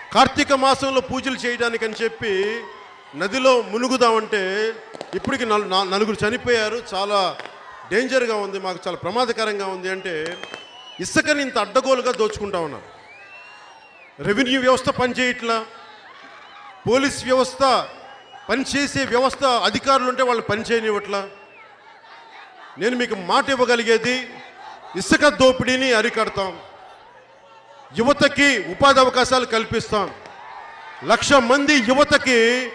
కార్తీక మాసంలో పూజలు చేయడానికి అని చెప్పి నదిలో మునుగుదామంటే ఇప్పటికి నలు నా- నలుగురు చనిపోయారు చాలా డేంజర్గా ఉంది మాకు చాలా ప్రమాదకరంగా ఉంది అంటే ఇసుకని ఇంత అడ్డగోలుగా దోచుకుంటా ఉన్నారు రెవెన్యూ వ్యవస్థ పనిచేయట్లా పోలీస్ వ్యవస్థ పనిచేసే వ్యవస్థ అధికారులు ఉంటే వాళ్ళు పనిచేయనివ్వట్లా నేను మీకు మాట ఇవ్వగలిగేది ఇసుక దోపిడీని అరికడతాం యువతకి ఉపాధి అవకాశాలు కల్పిస్తాం లక్ష మంది యువతకి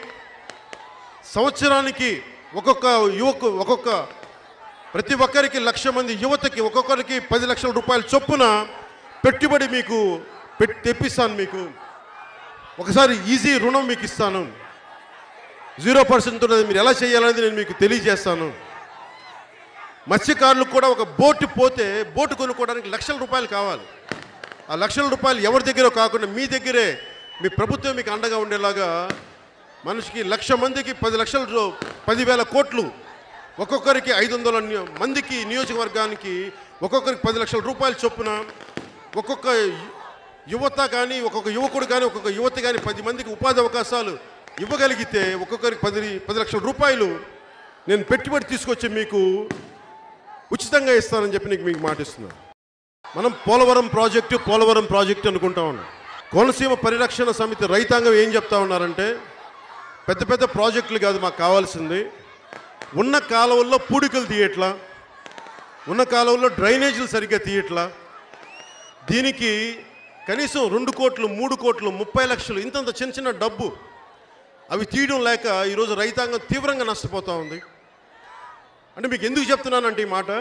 సంవత్సరానికి ఒక్కొక్క యువకు ఒక్కొక్క ప్రతి ఒక్కరికి లక్ష మంది యువతకి ఒక్కొక్కరికి పది లక్షల రూపాయల చొప్పున పెట్టుబడి మీకు పెట్టి తెప్పిస్తాను మీకు ఒకసారి ఈజీ రుణం మీకు ఇస్తాను జీరో పర్సెంట్ ఉన్నది మీరు ఎలా చేయాలనేది నేను మీకు తెలియజేస్తాను మత్స్యకారులకు కూడా ఒక బోటు పోతే బోటు కొనుక్కోవడానికి లక్షల రూపాయలు కావాలి ఆ లక్షల రూపాయలు ఎవరి దగ్గర కాకుండా మీ దగ్గరే మీ ప్రభుత్వం మీకు అండగా ఉండేలాగా మనిషికి లక్ష మందికి పది లక్షల రూ- పదివేల కోట్లు ఒక్కొక్కరికి ఐదు వందల ని- మందికి నియోజకవర్గానికి ఒక్కొక్కరికి పది లక్షల రూపాయలు చొప్పున ఒక్కొక్క యు- యువత కానీ ఒక్కొక్క యువకుడు కానీ ఒక్కొక్క యువతి కానీ పది మందికి ఉపాధి అవకాశాలు ఇవ్వగలిగితే ఒక్కొక్కరికి పది పది లక్షల రూపాయలు నేను పెట్టుబడి తీసుకొచ్చి మీకు ఉచితంగా ఇస్తానని చెప్పి నీకు మీకు మాటిస్తున్నాను మనం పోలవరం ప్రాజెక్టు పోలవరం ప్రాజెక్టు అనుకుంటా ఉన్నాం కోనసీమ పరిరక్షణ సమితి రైతాంగం ఏం చెప్తా ఉన్నారంటే పెద్ద పెద్ద ప్రాజెక్టులు కాదు మాకు కావాల్సింది ఉన్న కాలువల్లో పూడికలు తీయట్లా ఉన్న కాలువల్లో డ్రైనేజీలు సరిగ్గా తీయట్లా దీనికి కనీసం రెండు కోట్లు మూడు కోట్లు ముప్పై లక్షలు ఇంతంత చిన్న చిన్న డబ్బు అవి తీయడం లేక ఈరోజు రైతాంగం తీవ్రంగా నష్టపోతూ ఉంది అంటే మీకు ఎందుకు చెప్తున్నానంటే ఈ మాట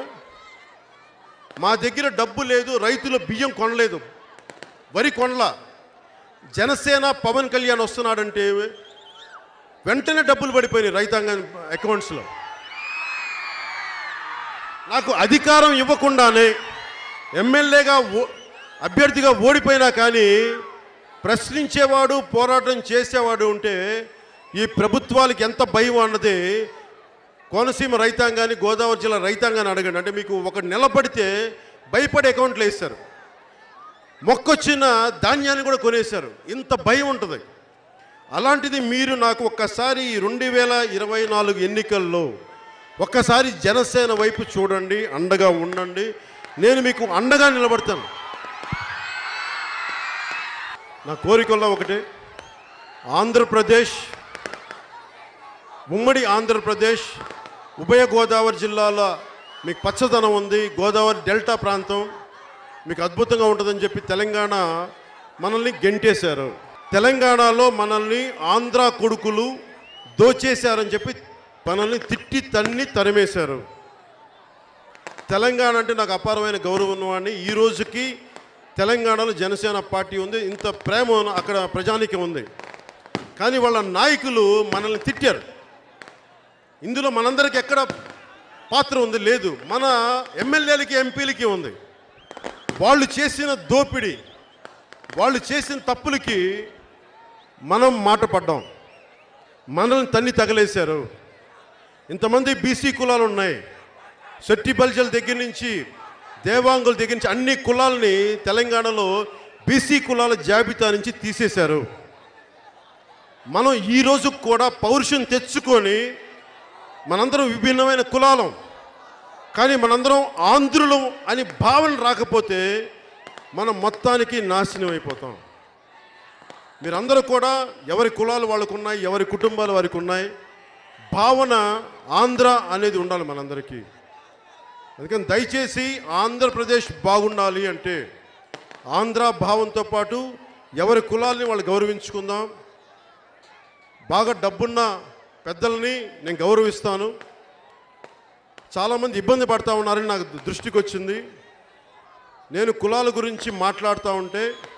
మా దగ్గర డబ్బు లేదు రైతులు బియ్యం కొనలేదు వరి కొనలా జనసేన పవన్ కళ్యాణ్ వస్తున్నాడంటే వెంటనే డబ్బులు పడిపోయినాయి రైతాంగం అకౌంట్స్లో నాకు అధికారం ఇవ్వకుండానే ఎమ్మెల్యేగా ఓ అభ్యర్థిగా ఓడిపోయినా కానీ ప్రశ్నించేవాడు పోరాటం చేసేవాడు ఉంటే ఈ ప్రభుత్వాలకి ఎంత భయం అన్నది కోనసీమ రైతాంగాన్ని గోదావరి జిల్లా రైతాంగాన్ని అడగండి అంటే మీకు ఒక నిలబడితే భయపడే అకౌంట్లు వేస్తారు మొక్కొచ్చిన ధాన్యాన్ని కూడా కొనేశారు ఇంత భయం ఉంటుంది అలాంటిది మీరు నాకు ఒక్కసారి రెండు వేల ఇరవై నాలుగు ఎన్నికల్లో ఒక్కసారి జనసేన వైపు చూడండి అండగా ఉండండి నేను మీకు అండగా నిలబడతాను నా కోరికల్లో ఒకటి ఆంధ్రప్రదేశ్ ఉమ్మడి ఆంధ్రప్రదేశ్ ఉభయ గోదావరి జిల్లాల మీకు పచ్చదనం ఉంది గోదావరి డెల్టా ప్రాంతం మీకు అద్భుతంగా ఉంటుందని చెప్పి తెలంగాణ మనల్ని గెంటేశారు తెలంగాణలో మనల్ని ఆంధ్ర కొడుకులు దోచేశారని చెప్పి మనల్ని తిట్టి తన్ని తరిమేశారు తెలంగాణ అంటే నాకు అపారమైన గౌరవం ఉన్నవాడిని ఈ రోజుకి తెలంగాణలో జనసేన పార్టీ ఉంది ఇంత ప్రేమ అక్కడ ప్రజానికి ఉంది కానీ వాళ్ళ నాయకులు మనల్ని తిట్టారు ఇందులో మనందరికి ఎక్కడ పాత్ర ఉంది లేదు మన ఎమ్మెల్యేలకి ఎంపీలకి ఉంది వాళ్ళు చేసిన దోపిడీ వాళ్ళు చేసిన తప్పులకి మనం మాట పడ్డాం మనల్ని తన్ని తగలేశారు ఇంతమంది బీసీ కులాలు ఉన్నాయి శెట్టి బల్జల దగ్గర నుంచి దేవాంగుల దగ్గర నుంచి అన్ని కులాలని తెలంగాణలో బీసీ కులాల జాబితా నుంచి తీసేశారు మనం ఈ రోజు కూడా పౌరుషం తెచ్చుకొని మనందరం విభిన్నమైన కులాలం కానీ మనందరం ఆంధ్రులం అని భావన రాకపోతే మనం మొత్తానికి నాశనం అయిపోతాం మీరందరూ కూడా ఎవరి కులాలు వాళ్ళకు ఉన్నాయి ఎవరి కుటుంబాలు వారికి ఉన్నాయి భావన ఆంధ్ర అనేది ఉండాలి మనందరికీ అందుకని దయచేసి ఆంధ్రప్రదేశ్ బాగుండాలి అంటే ఆంధ్ర భావంతో పాటు ఎవరి కులాల్ని వాళ్ళు గౌరవించుకుందాం బాగా డబ్బున్న పెద్దల్ని నేను గౌరవిస్తాను చాలామంది ఇబ్బంది పడతా ఉన్నారని నాకు దృష్టికి వచ్చింది నేను కులాల గురించి మాట్లాడుతూ ఉంటే